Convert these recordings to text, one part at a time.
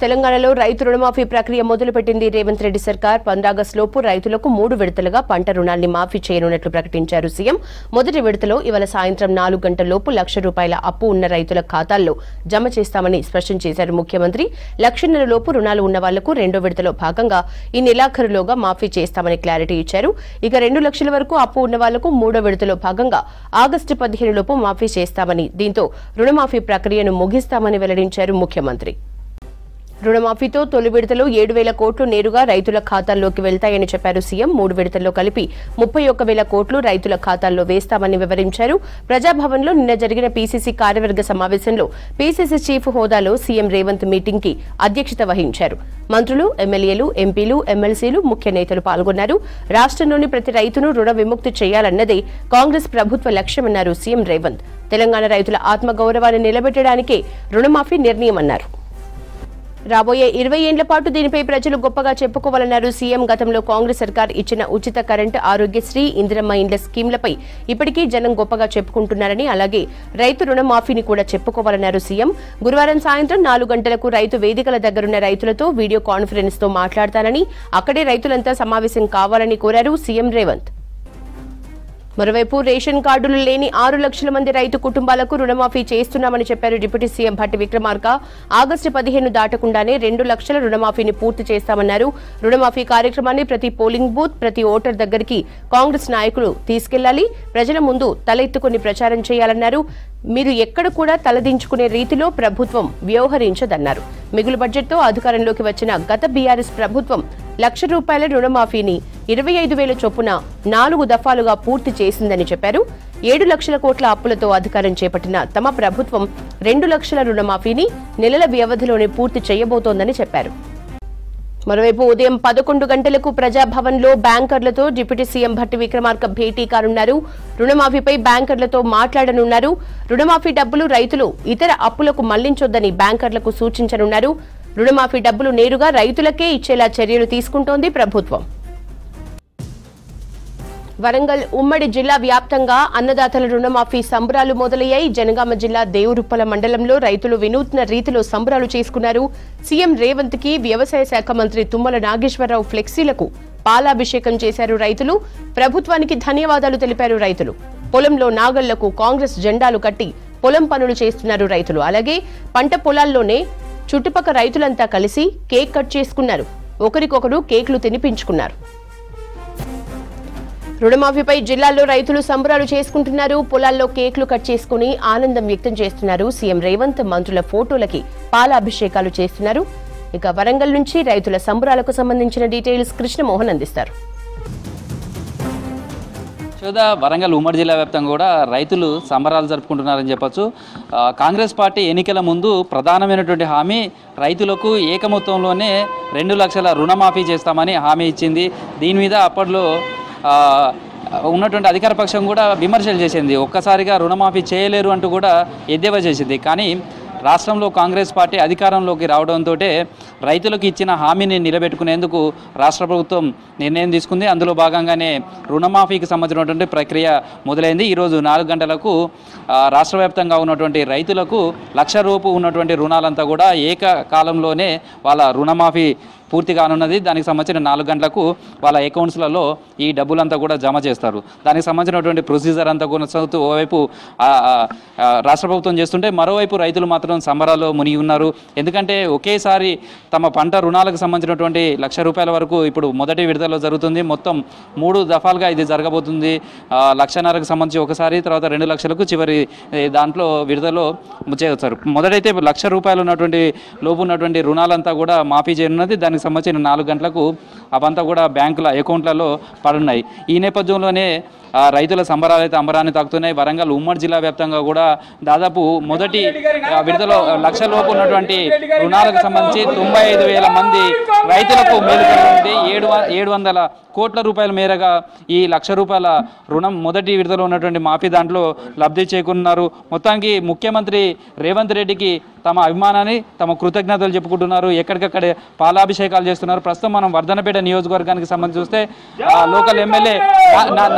తెలంగాణలో రైతు రుణమాఫీ ప్రక్రియ మొదలుపెట్టింది రేవంత్ రెడ్డి సర్కార్ పంద్రాగస్టు లోపు రైతులకు మూడు విడతలుగా పంట రుణాన్ని మాఫీ చేయనున్నట్లు ప్రకటించారు సీఎం మొదటి విడతలో ఇవాళ సాయంత్రం నాలుగు గంటల లోపు లక్ష రూపాయల అప్పు ఉన్న రైతుల ఖాతాల్లో జమ చేస్తామని స్పష్టం చేశారు ముఖ్యమంత్రి లక్షన్నర లోపు రుణాలు ఉన్న వాళ్లకు రెండో విడతలో భాగంగా ఈ నెలాఖరులోగా మాఫీ చేస్తామని క్లారిటీ ఇచ్చారు ఇక రెండు లక్షల వరకు అప్పు ఉన్న వాళ్లకు మూడో విడతలో భాగంగా ఆగస్టు పదిహేను లోపు మాఫీ చేస్తామని దీంతో రుణమాఫీ ప్రక్రియను ముగిస్తామని వెల్లడించారు ముఖ్యమంత్రి రుణమాఫీతో తొలి విడతలో ఏడు వేల కోట్లు నేరుగా రైతుల ఖాతాల్లోకి వెళ్తాయని చెప్పారు సీఎం మూడు విడతల్లో కలిపి ముప్పై ఒక్క వేల కోట్లు రైతుల ఖాతాల్లో వేస్తామని వివరించారు ప్రజాభవన్లో నిన్న జరిగిన పీసీసీ కార్యవర్గ సమావేశంలో పీసీసీ చీఫ్ హోదాలో సీఎం రేవంత్ మీటింగ్ కి అధ్యక్షత వహించారు మంత్రులు ఎమ్మెల్యేలు ఎంపీలు ఎమ్మెల్సీలు ముఖ్య నేతలు పాల్గొన్నారు రాష్ట్రంలోని ప్రతి రైతును రుణ విముక్తి చేయాలన్నదే కాంగ్రెస్ ప్రభుత్వ లక్ష్యమన్నారు సీఎం రేవంత్ తెలంగాణ రైతుల ఆత్మగౌరవాన్ని నిలబెట్టడానికే రుణమాఫీ నిర్ణయమన్నారు రాబోయే ఇరవై ఏండ్ల పాటు దీనిపై ప్రజలు గొప్పగా చెప్పుకోవాలన్నారు సీఎం గతంలో కాంగ్రెస్ సర్కార్ ఇచ్చిన ఉచిత కరెంటు ఆరోగ్యశ్రీ ఇందిరమ్మ ఇండ్ల స్కీంలపై ఇప్పటికీ జనం గొప్పగా చెప్పుకుంటున్నారని అలాగే రైతు రుణమాఫీని కూడా చెప్పుకోవాలన్నారు సీఎం గురువారం సాయంత్రం నాలుగు గంటలకు రైతు వేదికల దగ్గరున్న రైతులతో వీడియో కాన్ఫరెన్స్ తో మాట్లాడతానని అక్కడే రైతులంతా సమావేశం కావాలని కోరారు సీఎం రేవంత్ మరోవైపు రేషన్ కార్డులు లేని ఆరు లక్షల మంది రైతు కుటుంబాలకు రుణమాఫీ చేస్తున్నామని చెప్పారు deputy CM Bhatti Vikramarka August పదిహేను దాటకుండానే రెండు లక్షల రుణమాఫీని పూర్తి చేస్తామన్నారు రుణమాఫీ కార్యక్రమాన్ని ప్రతి పోలింగ్ బూత్ ప్రతి ఓటర్ దగ్గరికి కాంగ్రెస్ నాయకులు తీసుకెళ్లాలి ప్రజల ముందు తలెత్తుకుని ప్రచారం చేయాలన్నారు మీరు ఎక్కడ కూడా తలదించుకునే రీతిలో ప్రభుత్వం వ్యవహరించదన్నారు మిగులు బడ్జెట్తో అధికారంలోకి వచ్చిన గత బీఆర్ఎస్ ప్రభుత్వం లక్ష రూపాయల రుణమాఫీని ఇరవై ఐదు వేల చొప్పున నాలుగు దఫాలుగా పూర్తి చేసిందని చెప్పారు ఏడు లక్షల కోట్ల అప్పులతో అధికారం చేపట్టిన తమ ప్రభుత్వం రెండు లక్షల రుణమాఫీని నెలల వ్యవధిలోనే పూర్తి చేయబోతోందని చెప్పారు మరోవైపు ఉదయం పదకొండు గంటలకు ప్రజాభవన్లో బ్యాంకర్లతో డిప్యూటీ సీఎం భట్టి విక్రమార్క భేటీ కానున్నారు రుణమాఫీపై బ్యాంకర్లతో మాట్లాడనున్నారు రుణమాఫీ డబ్బులు రైతులు ఇతర అప్పులకు మళ్లించొద్దని బ్యాంకర్లకు సూచించనున్నారు రుణమాఫీ డబ్బులు నేరుగా రైతులకే ఇచ్చేలా చర్యలు తీసుకుంటోంది ప్రభుత్వం వరంగల్ ఉమ్మడి జిల్లా వ్యాప్తంగా అన్నదాతల రుణమాఫీ సంబరాలు మొదలయ్యాయి జనగామ జిల్లా దేవురుప్పల మండలంలో రైతులు వినూత్న రీతిలో సంబరాలు చేసుకున్నారు సీఎం రేవంత్ కి వ్యవసాయ శాఖ మంత్రి తుమ్మల నాగేశ్వరరావు ఫ్లెక్సీలకు పాలాభిషేకం చేశారు రైతులు ప్రభుత్వానికి ధన్యవాదాలు తెలిపారు రైతులు పొలంలో నాగళ్లకు కాంగ్రెస్ జెండాలు కట్టి పొలం పనులు చేస్తున్నారు రైతులు అలాగే పంట పొలాల్లోనే చుట్టుపక్క రైతులంతా కలిసి కేక్ కట్ చేసుకున్నారు ఒకరికొకరు కేక్లు తినిపించుకున్నారు రుణమాఫీపై జిల్లాల్లో రైతులు సంబరాలు చేసుకుంటున్నారు పొలాల్లో కేక్లు కట్ చేసుకుని ఆనందం వ్యక్తం చేస్తున్నారు సీఎం రేవంత్ మంత్రుల ఫోటోలకి పాల అభిషేకాలు చేస్తున్నారు ఇక వరంగల్ నుంచి రైతుల సంబరాలకు సంబంధించిన డీటెయిల్స్ కృష్ణమోహన్ అందిస్తారు యశోద వరంగల్ ఉమ్మడి జిల్లా వ్యాప్తంగా కూడా రైతులు సంబరాలు జరుపుకుంటున్నారని చెప్పొచ్చు ఆ, కాంగ్రెస్ పార్టీ ఎన్నికల ముందు ప్రధానమైనటువంటి హామీ రైతులకు ఏక మొత్తంలోనే రెండు లక్షల రుణమాఫీ చేస్తామని హామీ ఇచ్చింది దీని మీద అప్పట్లో ఆ, ఉన్నటువంటి అధికార పక్షం కూడా విమర్శలు చేసింది ఒక్కసారిగా రుణమాఫీ చేయలేరు అంటూ కూడా ఎద్దేవా చేసింది కానీ రాష్ట్రంలో కాంగ్రెస్ పార్టీ అధికారంలోకి రావడంతో రైతులకు ఇచ్చిన హామీని నిలబెట్టుకునేందుకు రాష్ట్ర ప్రభుత్వం నిర్ణయం తీసుకుంది అందులో భాగంగానే రుణమాఫీకి సంబంధించినటువంటి ప్రక్రియ మొదలైంది ఈరోజు నాలుగు గంటలకు ఆ, రాష్ట్ర వ్యాప్తంగా ఉన్నటువంటి రైతులకు లక్ష రూపు ఉన్నటువంటి రుణాలంతా కూడా ఏకకాలంలోనే వాళ్ళ రుణమాఫీ పూర్తి కానున్నది దానికి సంబంధించిన నాలుగు గంటలకు వాళ్ళ అకౌంట్స్లలో ఈ డబ్బులంతా కూడా జమ చేస్తారు దానికి సంబంధించినటువంటి ప్రొసీజర్ అంతా కొనసాగుతూ ఓవైపు ఆ, ఆ, ఆ, రాష్ట్ర ప్రభుత్వం చేస్తుంటే మరోవైపు రైతులు మాత్రం సంబరాల్లో మునిగి ఉన్నారు ఎందుకంటే ఒకేసారి తమ పంట రుణాలకు సంబంధించినటువంటి లక్ష రూపాయల వరకు ఇప్పుడు మొదటి విడతలో జరుగుతుంది మొత్తం మూడు దఫాలుగా ఇది జరగబోతుంది ఆ, లక్షన్నరకు సంబంధించి ఒకసారి తర్వాత రెండు లక్షలకు చివరి ఏ, దాంట్లో విడుదలలో చేస్తారు మొదటైతే లక్ష రూపాయలు ఉన్నటువంటి లోపు ఉన్నటువంటి రుణాలంతా కూడా మాఫీ చేయనున్నది దానికి సంబంధించిన నాలుగు గంటలకు అవంతా కూడా బ్యాంకుల అకౌంట్లలో పడున్నాయి ఈ నేపథ్యంలోనే ఆ, రైతుల సంబరాలు అయితే అంబరాన్ని తాకుతున్నాయి వరంగల్ ఉమ్మడి జిల్లా వ్యాప్తంగా కూడా దాదాపు మొదటి ఆ, విడతలో లక్ష లోపు ఉన్నటువంటి రుణాలకు సంబంధించి తొంభై ఐదు వేల మంది రైతులకు మేలు కలిగింది ఏడు వ- ఏడు వందల కోట్ల రూపాయల మేరగా ఈ లక్ష రూపాయల రుణం మొదటి విడతలో ఉన్నటువంటి మాఫీ దాంట్లో లబ్ధి చేకూరున్నారు మొత్తానికి ముఖ్యమంత్రి రేవంత్ రెడ్డికి తమ అభిమానాన్ని తమ కృతజ్ఞతలు చెప్పుకుంటున్నారు ఎక్కడికక్కడే పాలాభిషేకాలు చేస్తున్నారు ప్రస్తుతం మనం వర్ధనపేట నియోజకవర్గానికి సంబంధించి చూస్తే ఆ, లోకల్ ఎమ్మెల్యే నా- నా- నాగరాజు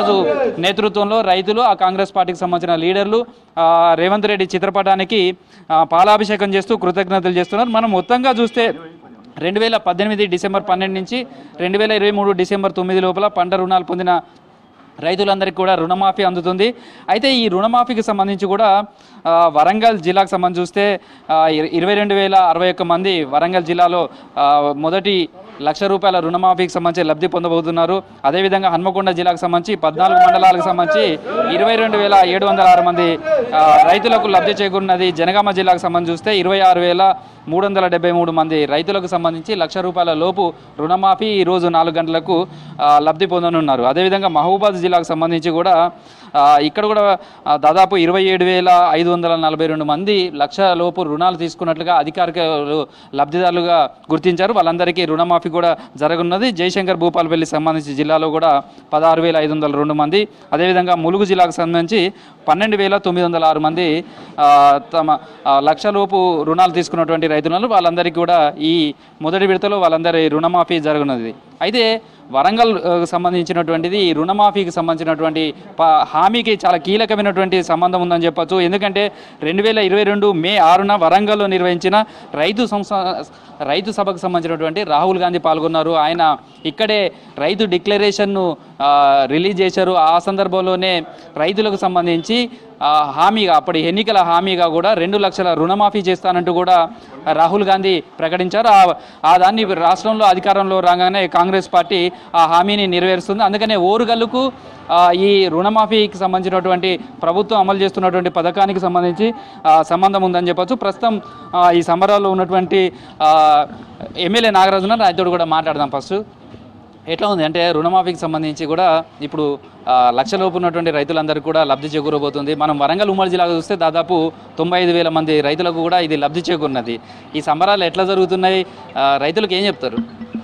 రాజు నేతృత్వంలో రైతులు ఆ కాంగ్రెస్ పార్టీకి సంబంధించిన లీడర్లు ఆ, రేవంత్ రెడ్డి చిత్రపటానికి ఆ, పాలాభిషేకం చేస్తూ కృతజ్ఞతలు చేస్తున్నారు మనం మొత్తంగా చూస్తే రెండు వేల పద్దెనిమిది డిసెంబర్ పన్నెండు నుంచి రెండు వేల ఇరవై మూడు డిసెంబర్ తొమ్మిది లోపల పంట రుణాలు పొందిన రైతులందరికీ కూడా రుణమాఫీ అందుతుంది అయితే ఈ రుణమాఫీకి సంబంధించి కూడా ఆ, వరంగల్ జిల్లాకు సంబంధించి చూస్తే ఆ, ఇర- ఇరవై రెండు వేల అరవై ఒక్క మంది వరంగల్ జిల్లాలో ఆ, మొదటి లక్ష రూపాయల రుణమాఫీకి సంబంధించి లబ్ధి పొందబోతున్నారు అదేవిధంగా హన్మకొండ జిల్లాకు సంబంధించి పద్నాలుగు మండలాలకు సంబంధించి ఇరవై రెండు వేల ఏడు వందల ఆరు మంది ఆ, రైతులకు లబ్ధి చేకూరినది జనగామ జిల్లాకు సంబంధించి చూస్తే ఇరవై ఆరు వేల మూడు వందల డెబ్బై మూడు మంది రైతులకు సంబంధించి లక్ష రూపాయల లోపు రుణమాఫీ ఈ రోజు నాలుగు గంటలకు ఆ, లబ్ధి పొందనున్నారు అదేవిధంగా మహబూబాద్ జిల్లాకు సంబంధించి కూడా ఆ, ఇక్కడ కూడా ఆ, దాదాపు ఇరవై ఏడు వేల ఐదు వందల నలభై రెండు మంది లక్ష లోపు రుణాలు తీసుకున్నట్లుగా అధికారికులు లబ్ధిదారులుగా గుర్తించారు వాళ్ళందరికీ రుణమాఫీ కూడా జరగనున్నది జయశంకర్ భూపాలపల్లి సంబంధించి జిల్లాలో కూడా పదహారు వేల ఐదు వందల రెండు మంది అదేవిధంగా ములుగు జిల్లాకు సంబంధించి పన్నెండు వేల తొమ్మిది వందల ఆరు మంది ఆ, తమ ఆ, లక్ష లోపు రుణాలు తీసుకున్నటువంటి రైతులను వాళ్ళందరికీ కూడా ఈ మొదటి విడతలో వాళ్ళందరి రుణమాఫీ జరగనున్నది అయితే వరంగల్ ఆ, సంబంధించినటువంటిది ఈ రుణమాఫీకి సంబంధించినటువంటి ప- హామీకి చాలా కీలకమైనటువంటి సంబంధం ఉందని చెప్పొచ్చు ఎందుకంటే రెండు వేల ఇరవై రెండు మే ఆరున వరంగల్లో నిర్వహించిన రైతు సంస్థ రైతు సభకు సంబంధించినటువంటి రాహుల్ గాంధీ పాల్గొన్నారు ఆయన ఇక్కడే రైతు డిక్లరేషన్ను ఆ, రిలీజ్ చేశారు ఆ సందర్భంలోనే రైతులకు సంబంధించి ఆ, హామీగా అప్పటి ఎన్నికల హామీగా కూడా రెండు లక్షల రుణమాఫీ చేస్తానంటూ కూడా రాహుల్ గాంధీ ప్రకటించారు ఆ- ఆ దాన్ని రాష్ట్రంలో అధికారంలో రాగానే కాంగ్రెస్ పార్టీ ఆ హామీని నెరవేరుస్తుంది అందుకనే ఓరుగల్లుకు ఆ, ఈ రుణమాఫీకి సంబంధించినటువంటి ప్రభుత్వం అమలు చేస్తున్నటువంటి పథకానికి సంబంధించి ఆ, సంబంధం ఉందని చెప్పొచ్చు ప్రస్తుతం ఆ, ఈ సంబరాల్లో ఉన్నటువంటి ఆ, ఎమ్మెల్యే నాగరాజున ఆయనతో కూడా మాట్లాడదాం ఫస్ట్ ఎట్లా ఉంది అంటే రుణమాఫీకి సంబంధించి కూడా ఇప్పుడు ఆ, లక్షలోపు ఉన్నటువంటి రైతులందరికీ కూడా లబ్ధి చేకూరబోతుంది మనం వరంగల్ ఉమ్మడి జిల్లా చూస్తే దాదాపు తొంభై ఐదు వేల మంది రైతులకు కూడా ఇది లబ్ధి చేకూరినది ఈ సంబరాలు ఎట్లా జరుగుతున్నాయి ఆ, రైతులకు ఏం చెప్తారు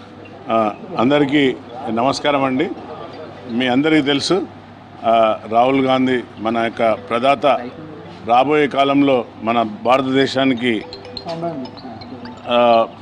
ఆ, అందరికీ నమస్కారం అండి మీ అందరికీ తెలుసు ఆ, రాహుల్ గాంధీ మన యొక్క ప్రదాత రాబోయే కాలంలో మన భారతదేశానికి ఆ,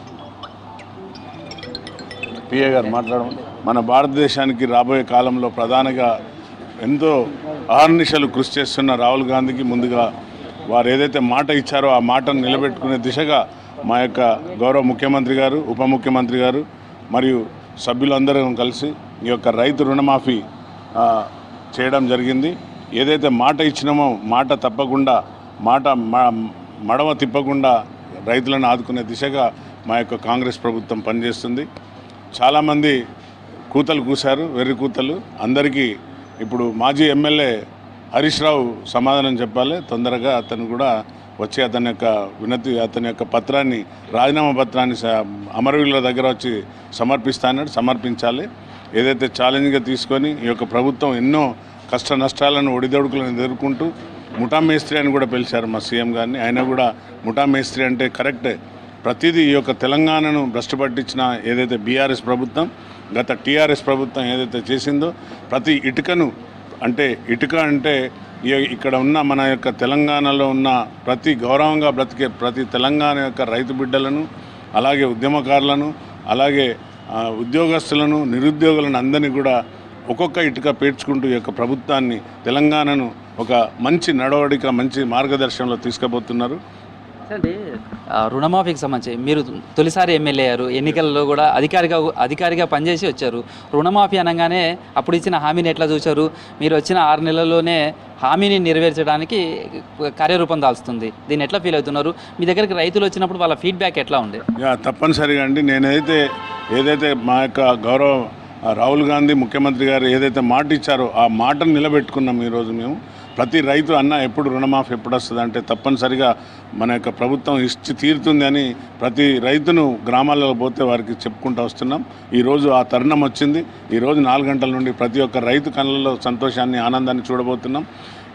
పిఏ గారు మాట్లాడమని మన భారతదేశానికి రాబోయే కాలంలో ప్రధానంగా ఎంతో అహర్నిశలు కృషి చేస్తున్న రాహుల్ గాంధీకి ముందుగా వారు ఏదైతే మాట ఇచ్చారో ఆ మాటను నిలబెట్టుకునే దిశగా మా యొక్క గౌరవ ముఖ్యమంత్రి గారు ఉప ముఖ్యమంత్రి గారు మరియు సభ్యులందరం కలిసి ఈ యొక్క రైతు రుణమాఫీ ఆ, చేయడం జరిగింది ఏదైతే మాట ఇచ్చినామో మాట తప్పకుండా మాట మ- మడమ తిప్పకుండా రైతులను ఆదుకునే దిశగా మా యొక్క కాంగ్రెస్ ప్రభుత్వం పనిచేస్తుంది చాలామంది కూతలు కూశారు వెర్రి కూతలు అందరికీ ఇప్పుడు మాజీ ఎమ్మెల్యే హరీష్ రావు సమాధానం చెప్పాలి తొందరగా అతను కూడా వచ్చి అతని యొక్క వినతి అతని యొక్క పత్రాన్ని రాజీనామా పత్రాన్ని స- అమరవీరుల దగ్గర వచ్చి సమర్పిస్తానని సమర్పించాలి ఏదైతే ఛాలెంజ్గా తీసుకొని ఈ యొక్క ప్రభుత్వం ఎన్నో కష్ట నష్టాలను ఒడిదొడుకులను ఎదుర్కొంటూ ముఠా మేస్త్రి అని కూడా పిలిచారు మా సీఎం గారిని ఆయన కూడా ముఠా మేస్త్రి అంటే కరెక్టే ప్రతిదీ ఈ యొక్క తెలంగాణను భ్రష్టు పట్టించిన ఏదైతే బీఆర్ఎస్ ప్రభుత్వం గత టీఆర్ఎస్ ప్రభుత్వం ఏదైతే చేసిందో ప్రతి ఇటుకను అంటే ఇటుక అంటే ఈ- ఇక్కడ ఉన్న మన యొక్క తెలంగాణలో ఉన్న ప్రతి గౌరవంగా బ్రతికే ప్రతి తెలంగాణ యొక్క రైతు బిడ్డలను అలాగే ఉద్యమకారులను అలాగే ఆ, ఉద్యోగస్తులను నిరుద్యోగులను అందరినీ కూడా ఒక్కొక్క ఇటుక పేర్చుకుంటూ ఈ యొక్క ప్రభుత్వాన్ని తెలంగాణను ఒక మంచి నడవడిక మంచి మార్గదర్శనంలో తీసుకుపోతున్నారు అంటే ఆ, రుణమాఫీకి సంబంధించి మీరు తొలిసారి ఎమ్మెల్యే అయ్యారు ఎన్నికల్లో కూడా అధికారిగా అధికారిగా పనిచేసి వచ్చారు రుణమాఫీ అనగానే అప్పుడు ఇచ్చిన హామీని ఎట్లా చూశారు మీరు వచ్చిన ఆరు నెలల్లోనే హామీని నెరవేర్చడానికి కార్యరూపం దాల్చుతుంది దీన్ని ఎట్లా ఫీల్ అవుతున్నారు మీ దగ్గరికి రైతులు వచ్చినప్పుడు వాళ్ళ ఫీడ్బ్యాక్ ఎట్లా ఉండే యా తప్పనిసరిగా అండి నేనైతే ఏదైతే మా యొక్క గౌరవ ఆ, రాహుల్ గాంధీ ముఖ్యమంత్రి గారు ఏదైతే మాట ఇచ్చారో ఆ మాటను నిలబెట్టుకున్నాం ఈరోజు మేము ప్రతి రైతు అన్న ఎప్పుడు రుణమాఫీ ఎప్పుడు వస్తుంది అంటే తప్పనిసరిగా మన యొక్క ప్రభుత్వం ఇచ్చి తీరుతుంది అని ప్రతి రైతును గ్రామాలలో పోతే వారికి చెప్పుకుంటూ వస్తున్నాం ఈరోజు ఆ తరుణం వచ్చింది ఈరోజు నాలుగు గంటల నుండి ప్రతి ఒక్క రైతు కళ్ళలో సంతోషాన్ని ఆనందాన్ని చూడబోతున్నాం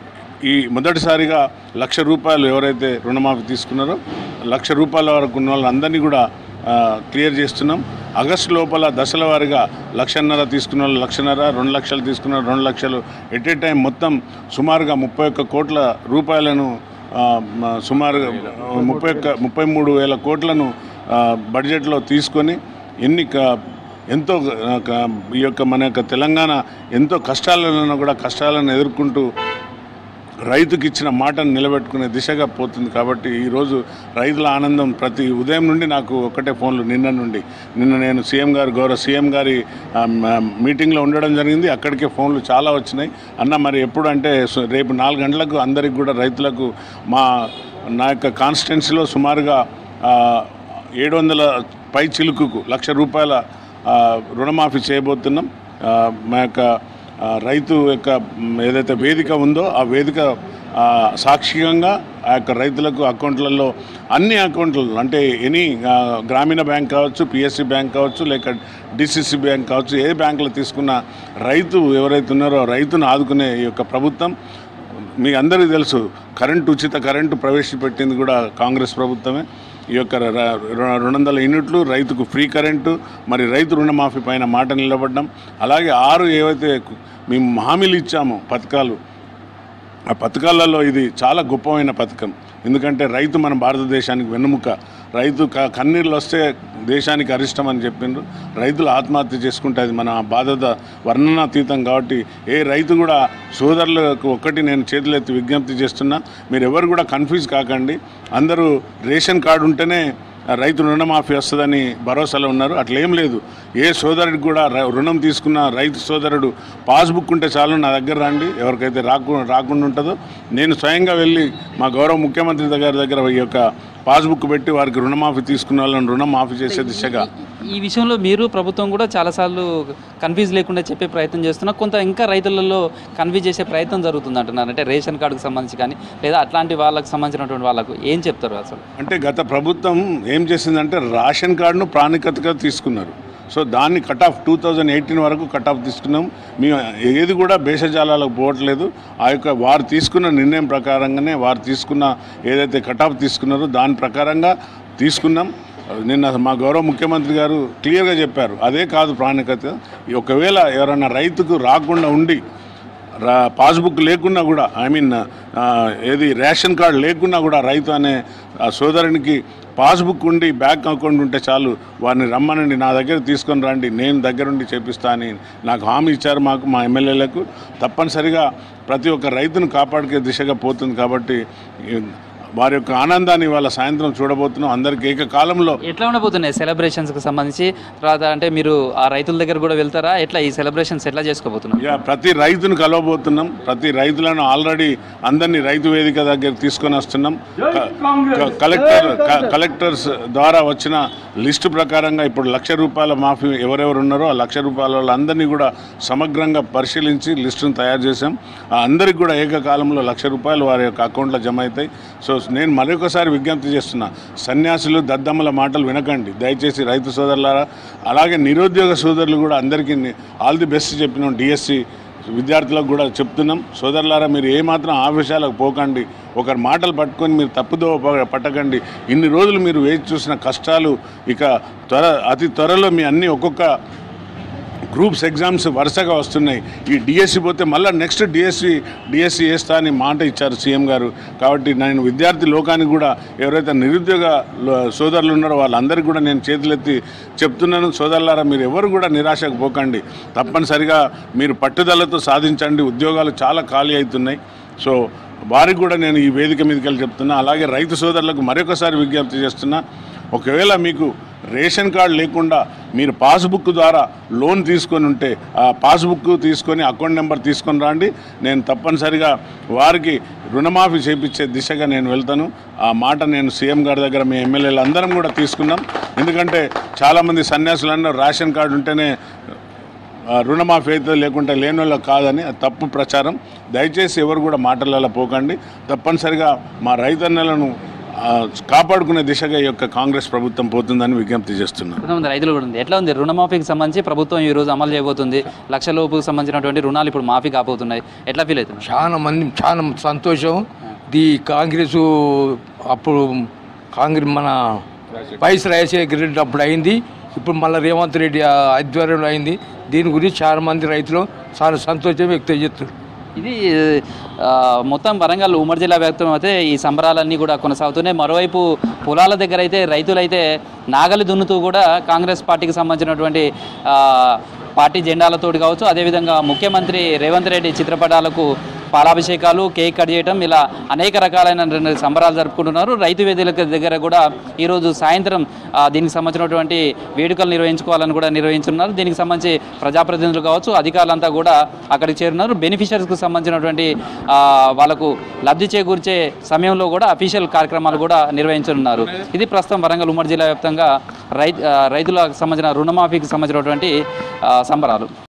ఈ మొదటిసారిగా లక్ష రూపాయలు ఎవరైతే రుణమాఫీ తీసుకున్నారో లక్ష రూపాయల వరకు ఉన్న వాళ్ళందరినీ కూడా ఆ, క్లియర్ చేస్తున్నాం ఆగస్టు లోపల దశల వారీగా లక్షన్నర తీసుకున్న వాళ్ళు లక్షన్నర రెండు లక్షలు తీసుకున్న వాళ్ళు రెండు లక్షలు ఎట్ ఏ టైం మొత్తం సుమారుగా ముప్పై ఒక్క కోట్ల రూపాయలను ఆ, మ- సుమారుగా ముప్పై ఒక్క ముప్పై మూడు వేల కోట్లను ఆ, బడ్జెట్లో తీసుకొని ఎన్ని క- ఎంతో ఆ, క- ఈ యొక్క మన యొక్క తెలంగాణ ఎంతో కష్టాలను కూడా కష్టాలను ఎదుర్కొంటూ రైతుకి ఇచ్చిన మాటను నిలబెట్టుకునే దిశగా పోతుంది కాబట్టి ఈరోజు రైతుల ఆనందం ప్రతి ఉదయం నుండి నాకు ఒకటే ఫోన్లు నిన్న నుండి నిన్న నేను సీఎం గారు గౌరవ సీఎం గారి ఆ, మ- మీటింగ్లో ఉండడం జరిగింది అక్కడికే ఫోన్లు చాలా వచ్చినాయి అన్న మరి ఎప్పుడు అంటే సు- రేపు నాలుగు గంటలకు అందరికి కూడా రైతులకు మా నా యొక్క కాన్స్టిట్యున్సీలో సుమారుగా ఆ, ఏడు వందల పై చిలుకుకు లక్ష రూపాయల ఆ, రుణమాఫీ చేయబోతున్నాం ఆ, మా యొక్క ఆ, రైతు యొక్క మ్, ఏదైతే వేదిక ఉందో ఆ వేదిక ఆ, సాక్షికంగా ఆ యొక్క రైతులకు అకౌంట్లలో అన్ని అకౌంట్లలో అంటే ఎనీ ఆ, గ్రామీణ బ్యాంక్ కావచ్చు పిఎస్సి బ్యాంక్ కావచ్చు లేక డిసిసి బ్యాంక్ కావచ్చు ఏ బ్యాంకులో తీసుకున్న రైతు ఎవరైతే ఉన్నారో ఆ రైతును ఆదుకునే ఈ యొక్క ప్రభుత్వం మీ అందరికీ తెలుసు కరెంటు ఉచిత కరెంటు ప్రవేశపెట్టింది కూడా కాంగ్రెస్ ప్రభుత్వమే ఈ యొక్క ర- ర- రెండు వందల యూనిట్లు రైతుకు ఫ్రీ కరెంటు మరి రైతు రుణమాఫీ పైన మాట నిలబడ్డం అలాగే ఆరు ఏవైతే మేము హామీలు ఇచ్చామో పథకాలు ఆ పథకాలలో ఇది చాలా గొప్పమైన పథకం ఎందుకంటే రైతు మన భారతదేశానికి వెన్నుముక రైతు క కన్నీళ్ళు వస్తే దేశానికి అరిష్టం అని చెప్పిండ్రు రైతులు ఆత్మహత్య చేసుకుంటే అది మన బాధ్యత వర్ణనాతీతం కాబట్టి ఏ రైతు కూడా సోదరులకు ఒక్కటి నేను చేతులెత్తి విజ్ఞప్తి చేస్తున్నా మీరు ఎవరు కూడా కన్ఫ్యూజ్ కాకండి అందరూ రేషన్ కార్డు ఉంటేనే రైతు రుణమాఫీ వస్తుందని భరోసాలో ఉన్నారు అట్లేం లేదు ఏ సోదరుడికి కూడా ర- రుణం తీసుకున్న రైతు సోదరుడు పాస్బుక్ ఉంటే చాలు నా దగ్గర రండి ఎవరికైతే రాకు రాకుండా ఉంటుందో నేను స్వయంగా వెళ్ళి మా గౌరవ ముఖ్యమంత్రి దగ్గర దగ్గర ఈ యొక్క పాస్బుక్ పెట్టి వారికి రుణమాఫీ తీసుకున్న వాళ్ళని రుణం మాఫీ చేసే దిశగా ఈ విషయంలో మీరు ప్రభుత్వం కూడా చాలాసార్లు కన్ఫ్యూజ్ లేకుండా చెప్పే ప్రయత్నం చేస్తున్నా కొంత ఇంకా రైతులలో కన్ఫ్యూజ్ చేసే ప్రయత్నం జరుగుతుంది అంటున్నారు అంటే రేషన్ కార్డుకు సంబంధించి కానీ లేదా అట్లాంటి వాళ్ళకి సంబంధించినటువంటి వాళ్ళకు ఏం చెప్తారు అసలు అంటే గత ప్రభుత్వం ఏం చేసిందంటే రేషన్ కార్డును ప్రాణికతగా తీసుకున్నారు సో దాన్ని cut off two thousand eighteen వరకు కట్ ఆఫ్ తీసుకున్నాం మేము ఏది కూడా భేషజాలాలకు పోవట్లేదు ఆ యొక్క వారు తీసుకున్న నిర్ణయం ప్రకారంగానే వారు తీసుకున్న ఏదైతే కట్ ఆఫ్ తీసుకున్నారో దాని ప్రకారంగా తీసుకున్నాం నిన్న మా గౌరవ ముఖ్యమంత్రి గారు క్లియర్గా చెప్పారు అదే కాదు ప్రాణికత ఒకవేళ ఎవరైనా రైతుకు రాకుండా ఉండి రా పాస్బుక్ లేకున్నా కూడా ఐ మీన్ ఆ, ఏది రేషన్ కార్డు లేకున్నా కూడా రైతు అనే ఆ సోదరునికి పాస్బుక్ ఉండి బ్యాంక్ అకౌంట్ ఉంటే చాలు వారిని రమ్మనండి నా దగ్గర తీసుకొని రండి నేను దగ్గరుండి చేపిస్తా అని నాకు హామీ ఇచ్చారు మాకు మా ఎమ్మెల్యేలకు తప్పనిసరిగా ప్రతి ఒక్క రైతును కాపాడుకే దిశగా పోతుంది కాబట్టి ఈ వారి యొక్క ఆనందాన్ని వాళ్ళ సాయంత్రం చూడబోతున్నాం అందరికీ ఏకకాలంలో ఎట్లా ఉండబోతున్నాయి సెలబ్రేషన్స్కి సంబంధించి తర్వాత అంటే మీరు ఆ రైతుల దగ్గర కూడా వెళ్తారా ఎట్లా ఈ సెలబ్రేషన్స్ ఎట్లా చేసుకోబోతున్నారు యా ప్రతి రైతును కలవబోతున్నాం ప్రతి రైతులను ఆల్రెడీ అందరినీ రైతు వేదిక దగ్గర తీసుకొని వస్తున్నాం క- క- కలెక్టర్ క- కలెక్టర్స్ ద్వారా వచ్చిన లిస్టు ప్రకారంగా ఇప్పుడు లక్ష రూపాయల మాఫీ ఎవరెవరు ఉన్నారో ఆ లక్ష రూపాయల వాళ్ళందరినీ కూడా సమగ్రంగా పరిశీలించి లిస్టును తయారు చేశాం ఆ అందరికి కూడా ఏకకాలంలో లక్ష రూపాయలు వారి యొక్క అకౌంట్లో జమ అవుతాయి సో నేను మరొకసారి విజ్ఞప్తి చేస్తున్నా సన్యాసులు దద్దమ్మల మాటలు వినకండి దయచేసి రైతు సోదరులారా అలాగే నిరుద్యోగ సోదరులు కూడా అందరికీ ని- ఆల్ ది బెస్ట్ చెప్పినాం డిఎస్సి విద్యార్థులకు కూడా చెప్తున్నాం సోదరులారా మీరు ఏమాత్రం ఆవేశాలకు పోకండి ఒకరి మాటలు పట్టుకొని మీరు తప్పుదో పట్టకండి ఇన్ని రోజులు మీరు వేచి చూసిన కష్టాలు ఇక త్వర అతి త్వరలో మీ అన్ని ఒక్కొక్క గ్రూప్స్ ఎగ్జామ్స్ వరుసగా వస్తున్నాయి ఈ డిఎస్సి పోతే మళ్ళీ నెక్స్ట్ డిఎస్సి డిఎస్సి వేస్తా అని మాట ఇచ్చారు సీఎం గారు కాబట్టి నేను విద్యార్థి లోకానికి కూడా ఎవరైతే నిరుద్యోగ లో- సోదరులు ఉన్నారో వాళ్ళందరికీ కూడా నేను చేతులెత్తి చెప్తున్నాను సోదరులారా మీరు ఎవరు కూడా నిరాశకు పోకండి తప్పనిసరిగా మీరు పట్టుదలతో సాధించండి ఉద్యోగాలు చాలా ఖాళీ అవుతున్నాయి సో వారికి కూడా నేను ఈ వేదిక మీదకి వెళ్ళి చెప్తున్నా అలాగే రైతు సోదరులకు మరొకసారి విజ్ఞప్తి చేస్తున్నా ఒకవేళ మీకు రేషన్ కార్డు లేకుండా మీరు పాస్బుక్ ద్వారా లోన్ తీసుకొని ఉంటే ఆ పాస్బుక్ తీసుకొని అకౌంట్ నెంబర్ తీసుకొని రండి నేను తప్పనిసరిగా వారికి రుణమాఫీ చేపించే దిశగా నేను వెళ్తాను ఆ మాట నేను సీఎం గారి దగ్గర మీ ఎమ్మెల్యేలు అందరం కూడా తీసుకున్నాం ఎందుకంటే చాలామంది సన్యాసులు రేషన్ కార్డు ఉంటేనే ఆ, రుణమాఫీ అయితే లేకుంటే లేని వాళ్ళకి కాదని అది తప్పు ప్రచారం దయచేసి ఎవరు కూడా మాటలలో పోకండి తప్పనిసరిగా మా రైతన్నలను ఆ, కాపాడుకునే దిశగా ఈ యొక్క కాంగ్రెస్ ప్రభుత్వం పోతుందని విజ్ఞప్తి చేస్తున్నాను కొంతమంది రైతులు కూడా ఉంది ఎట్లా ఉంది రుణమాఫీకి సంబంధించి ప్రభుత్వం ఈ రోజు అమలు చేయబోతుంది లక్ష లోపుకి సంబంధించినటువంటి రుణాలు ఇప్పుడు మాఫీ కాబోతున్నాయి ఎట్లా ఫీల్ అవుతున్నారు చాలా మంది చాలా సంతోషం ది కాంగ్రెస్ అప్పుడు కాంగ్రెస్ మన వైఎస్ రాజశేఖర రెడ్డి అప్పుడు అయింది ఇప్పుడు మళ్ళీ రేవంత్ రెడ్డి ఆ ఆధ్వర్యంలో అయింది దీని గురించి చాలా మంది రైతులు చాలా సంతోషం వ్యక్తం చేస్తారు ఇది ఆ, మొత్తం వరంగల్ ఉమ్మడి జిల్లా వ్యాప్తం అయితే ఈ సంబరాలన్నీ కూడా కొనసాగుతున్నాయి మరోవైపు పొలాల దగ్గర అయితే రైతులైతే నాగలి దున్నుతూ కూడా కాంగ్రెస్ పార్టీకి సంబంధించినటువంటి ఆ, పార్టీ జెండాలతోటి కావచ్చు అదేవిధంగా ముఖ్యమంత్రి రేవంత్ రెడ్డి చిత్రపటాలకు పాలాభిషేకాలు కేక్ కట్ చేయడం ఇలా అనేక రకాలైన సంబరాలు జరుపుకుంటున్నారు రైతు వేదికల దగ్గర కూడా ఈరోజు సాయంత్రం ఆ, దీనికి సంబంధించినటువంటి వేడుకలు నిర్వహించుకోవాలని కూడా నిర్వహించున్నారు దీనికి సంబంధించి ప్రజాప్రతినిధులు కావచ్చు అధికారులంతా కూడా అక్కడికి చేరున్నారు బెనిఫిషరీస్కి సంబంధించినటువంటి ఆ, వాళ్ళకు లబ్ధి చేకూర్చే సమయంలో కూడా అఫీషియల్ కార్యక్రమాలు కూడా నిర్వహించనున్నారు ఇది ప్రస్తుతం వరంగల్ ఉమ్మడి జిల్లా వ్యాప్తంగా రై ఆ, రైతులకు సంబంధించిన రుణమాఫీకి సంబంధించినటువంటి ఆ, సంబరాలు